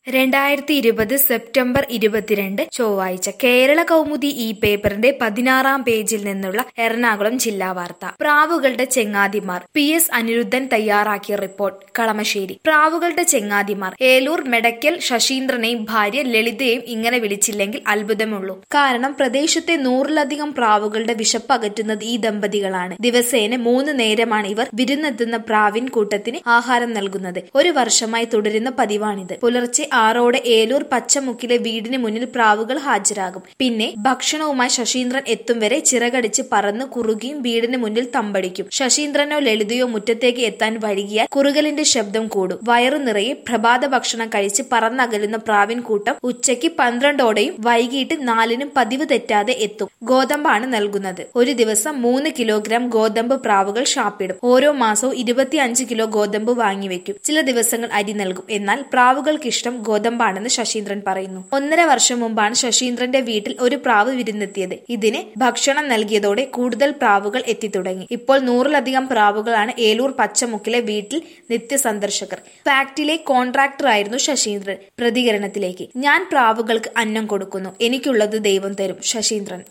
രണ്ടായിരത്തി ഇരുപത് സെപ്റ്റംബർ ഇരുപത്തിരണ്ട് ചൊവ്വാഴ്ച കേരള കൗമുദി ഈ പേപ്പറിന്റെ പതിനാറാം പേജിൽ നിന്നുള്ള എറണാകുളം ജില്ലാ വാർത്ത പ്രാവുകളുടെ ചെങ്ങാതിമാർ പി എസ് അനിരുദ്ധൻ തയ്യാറാക്കിയ റിപ്പോർട്ട് കളമശ്ശേരി പ്രാവുകളുടെ ചെങ്ങാതിമാർ ഏലൂർ മെടക്കൽ ശശീന്ദ്രനെയും ഭാര്യ ലളിതയെയും ഇങ്ങനെ വിളിച്ചില്ലെങ്കിൽ അത്ഭുതമുള്ളൂ കാരണം പ്രദേശത്തെ നൂറിലധികം പ്രാവുകളുടെ വിശപ്പ് അകറ്റുന്നത് ഈ ദമ്പതികളാണ് ദിവസേന മൂന്ന് നേരമാണ് ഇവർ വിരുന്നെത്തുന്ന പ്രാവിൻ കൂട്ടത്തിന് ആഹാരം നൽകുന്നത് ഒരു വർഷമായി തുടരുന്ന പതിവാണിത് പുലർച്ചെ ആറോടെ ഏലൂർ പച്ചമുക്കിലെ വീടിന് മുന്നിൽ പ്രാവുകൾ ഹാജരാകും പിന്നെ ഭക്ഷണവുമായി ശശീന്ദ്രൻ എത്തും വരെ ചിറകടിച്ച് പറന്ന് കുറുകിയും വീടിന് മുന്നിൽ തമ്പടിക്കും ശശീന്ദ്രനോ ലളിതയോ മുറ്റത്തേക്ക് എത്താൻ വൈകിയാൽ കുറുകലിന്റെ ശബ്ദം കൂടും വയറു നിറയെ പ്രഭാത ഭക്ഷണം കഴിച്ച് പറന്നകലുന്ന പ്രാവിൻ കൂട്ടം ഉച്ചയ്ക്ക് പന്ത്രണ്ടോടെയും വൈകിട്ട് നാലിനും പതിവ് തെറ്റാതെ എത്തും ഗോതമ്പാണ് നൽകുന്നത് ഒരു ദിവസം മൂന്ന് കിലോഗ്രാം ഗോതമ്പ് പ്രാവുകൾ ഷാപ്പിടും ഓരോ മാസവും ഇരുപത്തിയഞ്ച് കിലോ ഗോതമ്പ് വാങ്ങിവെക്കും ചില ദിവസങ്ങൾ അരി നൽകും എന്നാൽ പ്രാവുകൾക്കിഷ്ടം ഗോതമ്പാണെന്ന് ശശീന്ദ്രൻ പറയുന്നു ഒന്നര വർഷം മുമ്പാണ് ശശീന്ദ്രന്റെ വീട്ടിൽ ഒരു പ്രാവ് വിരുന്നെത്തിയത് ഇതിന് ഭക്ഷണം നൽകിയതോടെ കൂടുതൽ പ്രാവുകൾ എത്തിത്തുടങ്ങി ഇപ്പോൾ നൂറിലധികം പ്രാവുകളാണ് ഏലൂർ പച്ചമുക്കിലെ വീട്ടിൽ നിത്യസന്ദർശകർ ഫാക്ടിലെ കോൺട്രാക്ടർ ആയിരുന്നു ശശീന്ദ്രൻ പ്രതികരണത്തിലേക്ക് ഞാൻ പ്രാവുകൾക്ക് അന്നം കൊടുക്കുന്നു എനിക്കുള്ളത് ദൈവം തരും ശശീന്ദ്രൻ